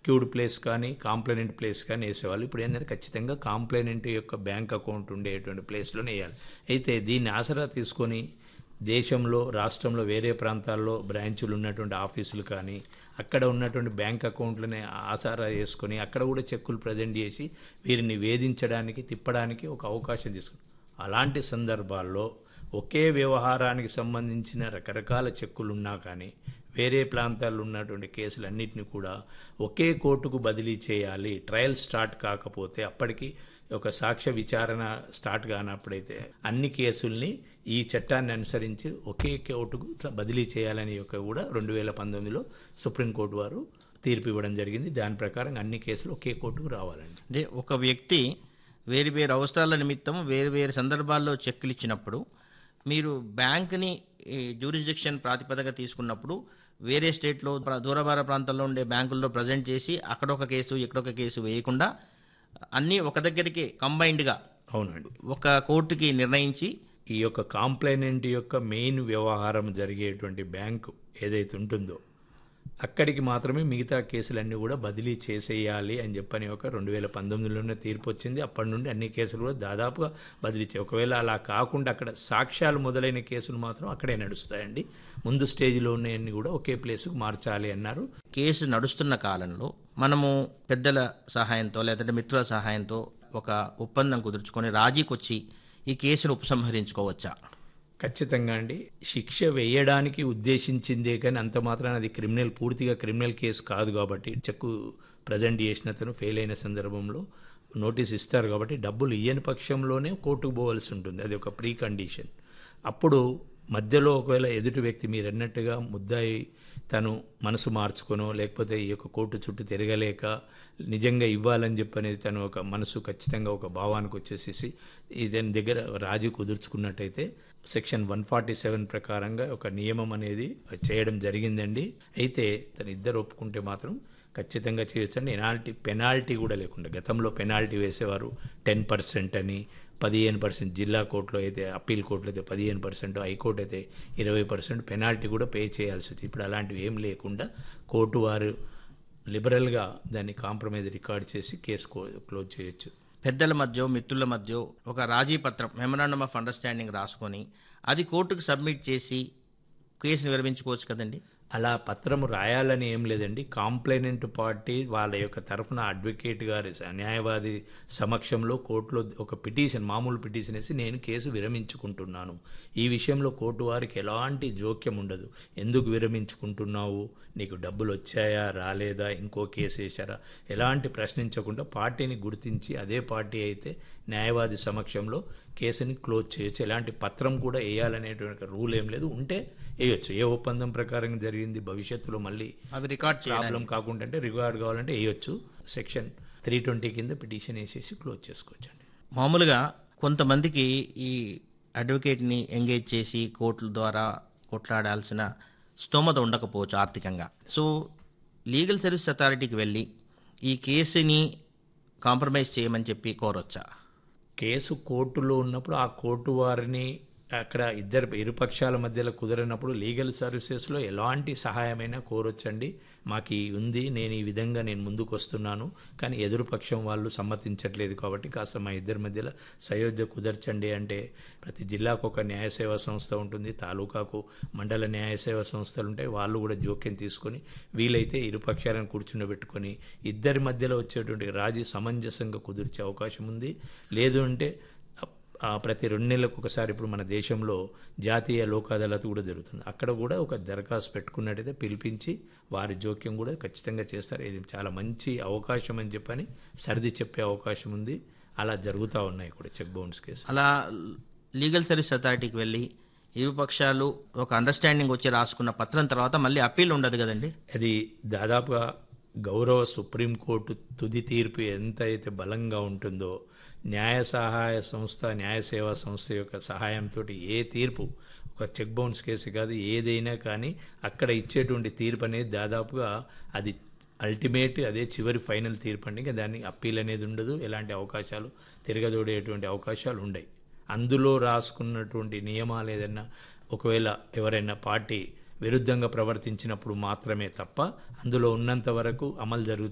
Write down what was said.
క్యూడ్ place కానీ complainant place కానీ వేసేవాళ్ళు ఇప్పుడు ఏంటంటే ఖచ్చితంగా కాంప్లైనెంట్ యొక్క బ్యాంక్ అకౌంట్ ఉండేటువంటి ప్లేస్లోనే వేయాలి అయితే దీన్ని ఆసరా తీసుకొని దేశంలో రాష్ట్రంలో వేరే ప్రాంతాల్లో బ్రాంచులు ఉన్నటువంటి ఆఫీసులు కానీ అక్కడ ఉన్నటువంటి బ్యాంక్ అకౌంట్లని ఆసారా చేసుకొని అక్కడ కూడా చెక్కులు ప్రజెంట్ చేసి వీరిని వేధించడానికి తిప్పడానికి ఒక అవకాశం తీసుకుని అలాంటి సందర్భాల్లో ఒకే వ్యవహారానికి సంబంధించిన రకరకాల చెక్కులు ఉన్నా కానీ వేరే ప్రాంతాల్లో ఉన్నటువంటి కేసులన్నింటినీ కూడా ఒకే కోర్టుకు బదిలీ చేయాలి ట్రయల్ స్టార్ట్ కాకపోతే అప్పటికి ఒక సాక్ష్య విచారణ స్టార్ట్ కానప్పుడైతే అన్ని కేసుల్ని ఈ చట్టాన్ని అనుసరించి ఒకే కోర్టుకు బదిలీ చేయాలని యొక్క కూడా రెండు వేల పంతొమ్మిదిలో సుప్రీంకోర్టు వారు తీర్పు ఇవ్వడం జరిగింది దాని ప్రకారం అన్ని కేసులు ఒకే కోర్టుకు రావాలండి అంటే ఒక వ్యక్తి వేరు వేరు అవసరాల నిమిత్తం వేరు వేరు సందర్భాల్లో చెక్కులు ఇచ్చినప్పుడు మీరు బ్యాంక్ని జ్యూరిస్డిక్షన్ ప్రాతిపదిక తీసుకున్నప్పుడు వేరే స్టేట్లో ప్ర- దూరభార ప్రాంతాల్లో ఉండే బ్యాంకుల్లో ప్రజెంట్ చేసి అక్కడ ఒక కేసు ఇక్కడ ఒక కేసు వేయకుండా అన్నీ ఒక దగ్గరికి కంబైన్డ్గా అవునండి ఒక కోర్టుకి నిర్ణయించి ఈ యొక్క కాంప్లైనెంట్ యొక్క మెయిన్ వ్యవహారం జరిగేటువంటి బ్యాంకు ఏదైతే ఉంటుందో అక్కడికి మాత్రమే మిగతా కేసులన్నీ కూడా బదిలీ చేసేయాలి అని చెప్పని ఒక రెండు వేల పంతొమ్మిదిలోనే తీర్పు వచ్చింది అప్పటి నుండి అన్ని కేసులు కూడా దాదాపుగా బదిలీ చే ఒకవేళ అలా కాకుండా అక్కడ సాక్ష్యాలు మొదలైన కేసులు మాత్రం అక్కడే నడుస్తాయండి ముందు స్టేజ్లో ఉన్నాయన్నీ కూడా ఒకే ప్లేస్కు మార్చాలి అన్నారు కేసు నడుస్తున్న కాలంలో మనము పెద్దల సహాయంతో లేదంటే మిత్రుల సహాయంతో ఒక ఒప్పందం కుదుర్చుకొని రాజీకి వచ్చి ఈ కేసును ఉపసంహరించుకోవచ్చా ఖచ్చితంగా అండి శిక్ష వేయడానికి ఉద్దేశించిందే కానీ అంత మాత్రాన అది క్రిమినల్ పూర్తిగా క్రిమినల్ కేసు కాదు కాబట్టి చెక్కు ప్రజెంట్ చేసిన అతను ఫెయిల్ అయిన సందర్భంలో నోటీస్ ఇస్తారు కాబట్టి డబ్బులు ఇయ్యని పక్షంలోనే కోర్టుకు పోవాల్సి ఉంటుంది అది ఒక ప్రీ కండిషన్ అప్పుడు మధ్యలో ఒకవేళ ఎదుటి వ్యక్తి మీరు అన్నట్టుగా ముద్దాయి తను మనసు మార్చుకొనో లేకపోతే ఈ యొక్క కోర్టు చుట్టూ తిరగలేక నిజంగా ఇవ్వాలని చెప్పనేది తను ఒక మనసు ఖచ్చితంగా ఒక భావానికి వచ్చేసేసి ఇతని దగ్గర రాజీ కుదుర్చుకున్నట్టయితే సెక్షన్ వన్ ఫార్టీ సెవెన్ ప్రకారంగా ఒక నియమం అనేది చేయడం జరిగిందండి అయితే తను ఇద్దరు ఒప్పుకుంటే మాత్రం ఖచ్చితంగా చేయొచ్చు అండి ఎలాంటి పెనాల్టీ కూడా లేకుండా గతంలో పెనాల్టీ వేసేవారు టెన్ పర్సెంట్ అని పదిహేను పర్సెంట్ జిల్లా కోర్టులో అయితే అప్పీల్ కోర్టులో అయితే పదిహేను పర్సెంట్ హైకోర్టు అయితే ఇరవై పర్సెంట్ పెనాల్టీ కూడా పే చేయాల్సి వచ్చింది ఇప్పుడు అలాంటివి ఏం లేకుండా కోర్టు వారు లిబరల్గా దాన్ని కాంప్రమైజ్ రికార్డ్ చేసి కేసు క్లోజ్ చేయొచ్చు పెద్దల మధ్య మిత్రుల మధ్య ఒక రాజీ పత్రం మెమరాండమ్ ఆఫ్ అండర్స్టాండింగ్ రాసుకొని అది కోర్టుకు సబ్మిట్ చేసి కేసును విరమించుకోవచ్చు కదండి అలా పత్రము రాయాలని ఏం లేదండి కాంప్లైనెంట్ పార్టీ వాళ్ళ యొక్క తరఫున అడ్వకేట్ గారి న్యాయవాది సమక్షంలో కోర్టులో ఒక పిటిషన్ మామూలు పిటిషన్ వేసి నేను కేసు విరమించుకుంటున్నాను ఈ విషయంలో కోర్టు వారికి ఎలాంటి జోక్యం ఉండదు ఎందుకు విరమించుకుంటున్నావు నీకు డబ్బులు వచ్చాయా రాలేదా ఇంకో కేసు వేశారా ఎలాంటి ప్రశ్నించకుండా పార్టీని గుర్తించి అదే పార్టీ అయితే న్యాయవాది సమక్షంలో కేసుని క్లోజ్ చేయొచ్చు ఎలాంటి పత్రం కూడా వేయాలనేటువంటి రూల్ ఏం లేదు ఉంటే వేయొచ్చు ఏ ఒప్పందం ప్రకారం జరిగింది భవిష్యత్తులో మళ్ళీ అవి రికార్డ్ చేయాలి ప్రాబ్లం కాకుండా అంటే రికార్డ్ కావాలంటే వేయొచ్చు సెక్షన్ త్రీ ట్వంటీ కింద పిటిషన్ వేసేసి క్లోజ్ చేసుకోవచ్చు అండి మామూలుగా కొంతమందికి ఈ అడ్వకేట్ని ఎంగేజ్ చేసి కోర్టుల ద్వారా కొట్లాడాల్సిన స్తోమత ఉండకపోవచ్చు ఆర్థికంగా సో లీగల్ సర్వీస్ అథారిటీకి వెళ్ళి ఈ కేసుని కాంప్రమైజ్ చేయమని చెప్పి కోరొచ్చా కేసు కోర్టులో ఉన్నప్పుడు ఆ కోర్టు వారిని అక్కడ ఇద్దరు ఇరుపక్షాల మధ్యలో కుదరనప్పుడు లీగల్ సర్వీసెస్లో ఎలాంటి సహాయమైనా కోరొచ్చండి మాకు ఈ ఉంది నేను ఈ విధంగా నేను ముందుకు వస్తున్నాను కానీ ఎదురుపక్షం వాళ్ళు సమ్మతించట్లేదు కాబట్టి కాస్త మా ఇద్దరి మధ్యలో సయోధ్య కుదర్చండి అంటే ప్రతి జిల్లాకు ఒక న్యాయ సేవా సంస్థ ఉంటుంది తాలూకాకు మండల న్యాయ సేవా సంస్థలు ఉంటాయి వాళ్ళు కూడా జోక్యం తీసుకొని వీలైతే ఇరుపక్షాలను కూర్చుండబెట్టుకొని ఇద్దరి మధ్యలో వచ్చేటువంటి రాజీ సమంజసంగా కుదిర్చే అవకాశం ఉంది లేదు అంటే ఆ ప్రతి రెండు నెలలకు ఒకసారి ఇప్పుడు మన దేశంలో జాతీయ లోక్ అదాలత్ కూడా జరుగుతుంది అక్కడ కూడా ఒక దరఖాస్తు పెట్టుకున్నట్టయితే పిలిపించి వారి జోక్యం కూడా ఖచ్చితంగా చేస్తారు ఇది చాలా మంచి అవకాశం అని చెప్పని సర్ది చెప్పే అవకాశం ఉంది అలా జరుగుతూ ఉన్నాయి కూడా చెక్ బౌన్స్ కేసు అలా లీగల్ సర్వీస్ అథారిటీకి వెళ్ళి ఇరుపక్షాలు ఒక అండర్స్టాండింగ్ వచ్చి రాసుకున్న పత్రం తర్వాత మళ్ళీ అప్పీల్ ఉండదు కదండి అది దాదాపుగా గౌరవ సుప్రీంకోర్టు తుది తీర్పు ఎంత అయితే బలంగా ఉంటుందో న్యాయ సహాయ సంస్థ న్యాయ సేవా సంస్థ యొక్క సహాయంతో ఏ తీర్పు ఒక చెక్ బౌన్స్ కేసు కాదు ఏదైనా కానీ అక్కడ ఇచ్చేటువంటి తీర్పు అనేది దాదాపుగా అది అల్టిమేట్ అదే చివరి ఫైనల్ తీర్పు అండి ఇంకా దానికి అప్పీల్ అనేది ఉండదు ఎలాంటి అవకాశాలు తిరగదోడేటువంటి అవకాశాలు ఉండవు అందులో రాసుకున్నటువంటి నియమాలు ఏదైనా ఒకవేళ ఎవరైనా పార్టీ విరుద్ధంగా ప్రవర్తించినప్పుడు మాత్రమే తప్ప అందులో ఉన్నంత వరకు అమలు జరుగుతుంది